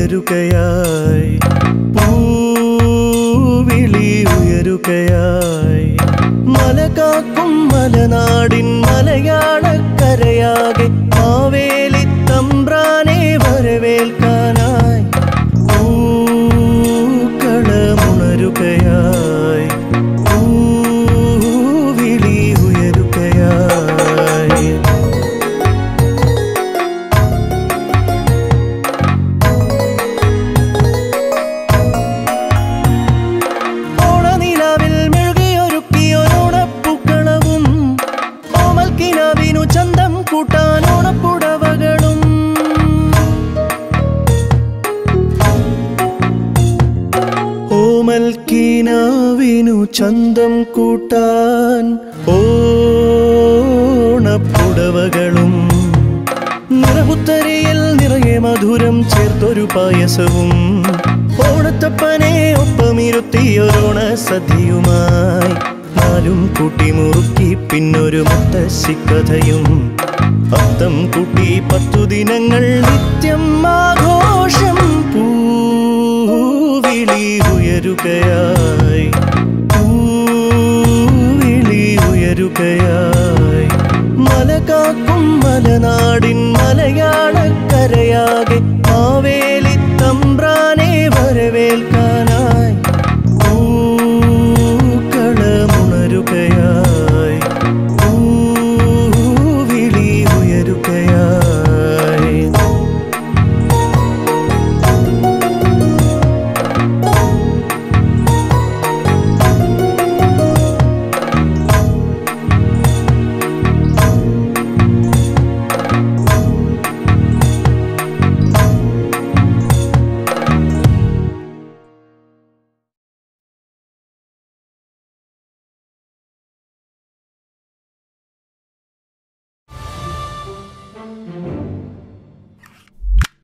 ഉയരുകയായി പൂവിളി ഉയരുകയായി മലകാക്കും മലനാടിൻ മലയാളക്കരയാകെ മാവേലി തമ്പ്രാനെ വരവേൽക്കാനായി പൂക്കളമുണരുകയായി പൂവിളി ഉയരുകയായി ഓണനിലാവിൽ മെഴുകിയൊരുക്കിയൊരോണപ്പൂക്കളവും ഓമൽക്കിനാവിനു ചന്തം കൂട്ടാൻ ഓണപ്പുടവകളും ഓമൽക്കിനാവിനു ചന്തം കൂട്ടാൻ ഓണപ്പുടവകളും നിറപുത്തരിയിൽ നിറയെ മധുരം ചേർത്തൊരു പായസവും ഓണത്തപ്പനെ ഒപ്പമിരുത്തിയൊരോണ സദ്യയുമായി നാലും കൂട്ടി മുറുക്കി പിന്നൊരു മുത്തശ്ശിക്കഥയും അത്തം കൂട്ടി പത്തു ദിനങ്ങൾ നിത്യം ആഘോഷം പൂവിളി ഉയരുകയായി പൂവിളി ഉയരുകയായി മലകാക്കും മലനാടിൻ മലയാളക്കരയാകെ